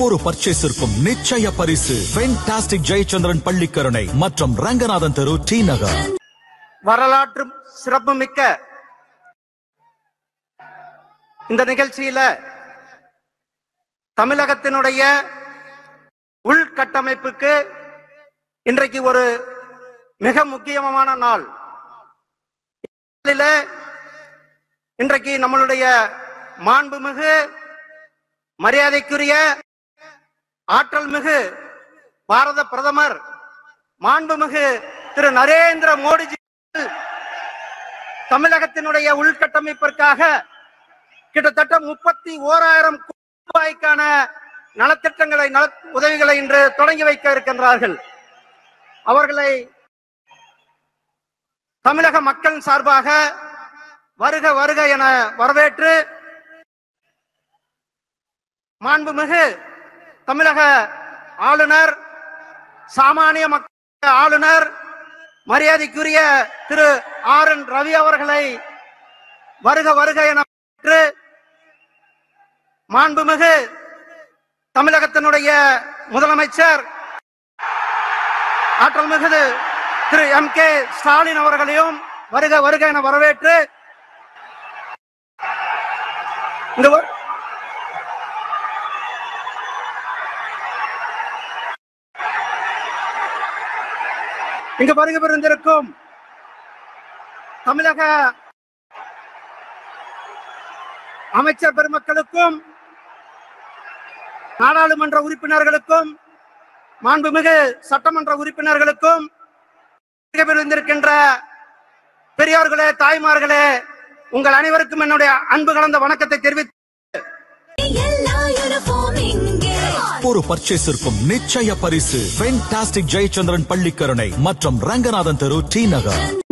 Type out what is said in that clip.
ஒவ்வொரு பர்ச்சேஸிற்கும் நிச்சய பரிசு ஃபென்டாஸ்டிக் ஜெயச்சந்திரன் பள்ளிக்கரணை மற்றும் ரங்கநாதன் தெரு டி நகர் வரலாற்று சிறப்புமிக்க இந்த நிகழ்ச்சியில தமிழகத்தினுடைய உள்கட்டமைப்புக்கு இன்றைக்கு ஒரு மிக முக்கியமான நாள் இதில இன்றைக்கு நம்மளுடைய மாண்புமிகு மரியாதைக்குரிய ஆற்றல் மிகு பாரத பிரதமர் மாண்புமிகு திரு நரேந்திர மோடிஜி தமிழகத்தினுடைய உள்கட்டமைப்பிற்காக கிட்டத்தட்ட முப்பத்தி ஓராயிரம் கோடி ரூபாய்க்கான நலத்திட்டங்களை நல உதவிகளை இன்று தொடங்கி வைக்க இருக்கின்றார்கள் அவர்களை தமிழக மக்கள் சார்பாக வருக வருக என வரவேற்று மாண்புமிகு தமிழக ஆளுநர் சாமானிய மக்கள் ஆளுநர் மரியாதைக்குரிய திரு ஆர் என் ரவி அவர்களை வருக வருக என வரவேற்று மாண்புமிகு தமிழகத்தினுடைய முதலமைச்சர் ஆற்றல் மிகுது திரு எம் கே ஸ்டாலின் அவர்களையும் வருக வருக என வரவேற்று இந்த வ- இங்கு வருகை புரிந்திருக்கும் தமிழக அமைச்சர் பெருமக்களுக்கும் நாடாளுமன்ற உறுப்பினர்களுக்கும் மாண்புமிகு சட்டமன்ற உறுப்பினர்களுக்கும் வருகை புரிந்திருக்கின்ற பெரியோர்களே தாய்மார்களே உங்கள் அனைவருக்கும் என்னுடைய அன்பு கலந்த வணக்கத்தை தெரிவித்து எல்லா யூனிஃபார்ம் இங்கே ஒவ்வொரு பர்ச்சேஸிற்கும் நிச்சய பரிசு ஃபென்டாஸ்டிக் ஜெயச்சந்திரன் பள்ளிக்கரணை மற்றும் ரங்கநாதன் தெரு டி நகர்